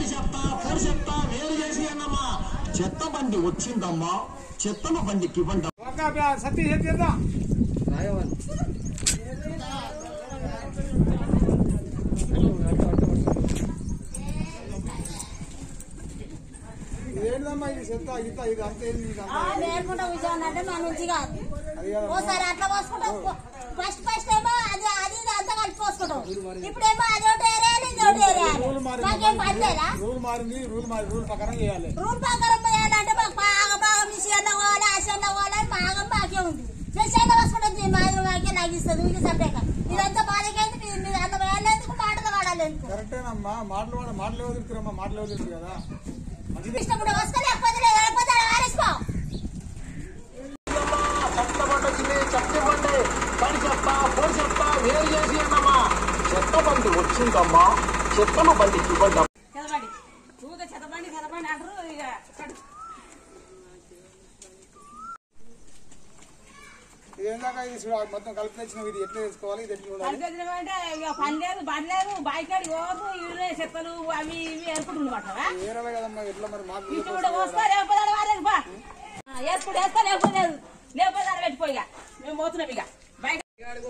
చెత్త పొడి చెత్త వేరు చేసి అన్నమ్మా చెత్త బండి వచ్చిందమ్మా చెత్తను బండికి ఇవ్వండి సత్య చేద్దాం ఇదేంటమ్మా ఇది చెత్త ఇంత ఇది అంత ఏంది ఇది అంత? ఆ, నేర్పుకుంటా కూర్చోండి అంటే మా నుంచి కాదు అది కాదమ్మా. ఓసారి అట్లా పోసుకుంటాం ఫస్ట్ ఫస్ట్ ఏమో అది అది ఇది అంతా కలిపి పోసుకుంటాం ఇప్పుడేమో అది ఒకటి ఏరియాలి ఇది ఒకటి ఏరియాలి రూల్ మారింది మాకేం పని లేదా రూల్ మారింది రూల్ మారి రూల్ ప్రకారం చేయాలి రూల్ ప్రకారం పోయాలంటే మాకు బాగా బాగా మీ సీఎంలో పోవాలి ఆ సీఎంలో పోవాలి బాగా బాకే ఉంది మేము సీఎంలో పోసుకుంటుంది మాకు మాకే లాగిస్తుంది మీకు సపరేక ఇదంతా బాధకైంది మీరు మీరు అంత వేయలేందుకు మాటలు వాడాలేందుకు కరెక్టేనమ్మా మాటలు వాడ మాటలు ఎవరు తిరుగుతారమ్మా మాటలు ఎవరు తిరుగుతారు కదా మంచిది ఇష్టం వస్తే లేకపోతే లేదు లేకపోతే ఆరేసుకో చెత్త బండి చెత్త బండి తడి చెత్త పొడి చెత్త వేరు చేసి అన్నమ్మా చెత్త బండి వచ్చిందమ్మా చెత్తను బండికి ఇవ్వండి చదవండి ఊరికే చదవండి చదవండి అంటారు ఇక కడు. ఇది ఏందాక ఇది చూడ మొత్తం కలిపి తెచ్చిన ఇది ఎట్లా తెచ్చుకోవాలి ఇది ఎట్లా ఉండాలి కలిపేసినామంటే ఇక పని లేదు పని లేదు బాయికాడి పోదు ఇళ్ళే చెత్తలు అవి ఇవి ఏర్పడుతుంది పట్టవా వేరే కదమ్మా ఎట్లా మరి మాకు ఇంటి కూడా వస్తా లేకపోతే వారేది బా ఏర్పడి వేస్తా లేకపోతే లేదు లేకపోతే దాన్ని పెట్టిపోయి ఇక మేము పోతున్నాం ఇక బయట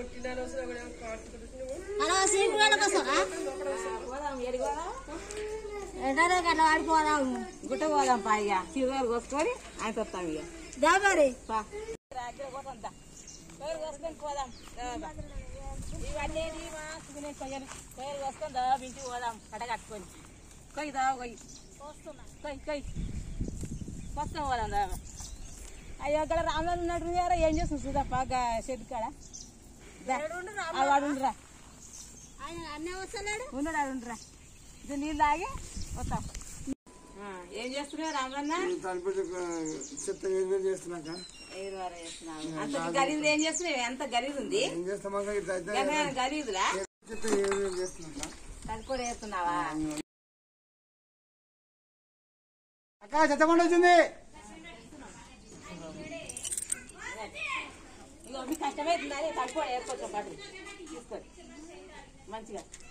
అలా సీటు వెళ్ళకొస్తారా పోదాం ఏడికి పోదాం ఎండలో అట్లా వాడిపోదాం గుట్ట పోదాం పా ఇక చీరలు కోసుకొని ఆయన వస్తాం ఇక దా మరి పా రాత్రి పోతాం పేరు కోసుకొని పోదాం దా బా. ఇవన్నీ మా సుగునే కొయ్యను పేరు కోసుకొని దా ఇంటికి పోదాం కట్ట కట్టుకొని కొయ్యి దా కొయ్యి కొయ్యి కొయ్యి వస్తాం పోదాం దా అయ్యో అక్కడ రామరాజు ఉన్నట్టు గారా ఏం చేస్తుంది చూదప్ప షెడ్ కాడ దా. ఆ వాడు ఉండరా ఆయన అన్నీ వస్తలేడు ఉన్నాడు ఆడు ఉండరా ఇది నీళ్ళు తాగి వస్తాం ఆ, ఏం చేస్తున్నావు రామరన్న చెత్త వేరు చేస్తున్నాక ఏడు వారా చేస్తున్నావు అంత గరీబ్ ఏం చేస్తున్నావు ఎంత గరీబ్ ఉంది ఏం చేస్తామా ఇట్లా అయితే గరీబ్ గరీబులా చెత్త వేరు చేస్తున్నాక అది కూడా వేస్తున్నావా అక్క చెత్త బండి వచ్చింది ఇగో మీకు కష్టమైతుందని తక్కువ వేసుకోవచ్చు పాటు తీసుకోండి మంచిగా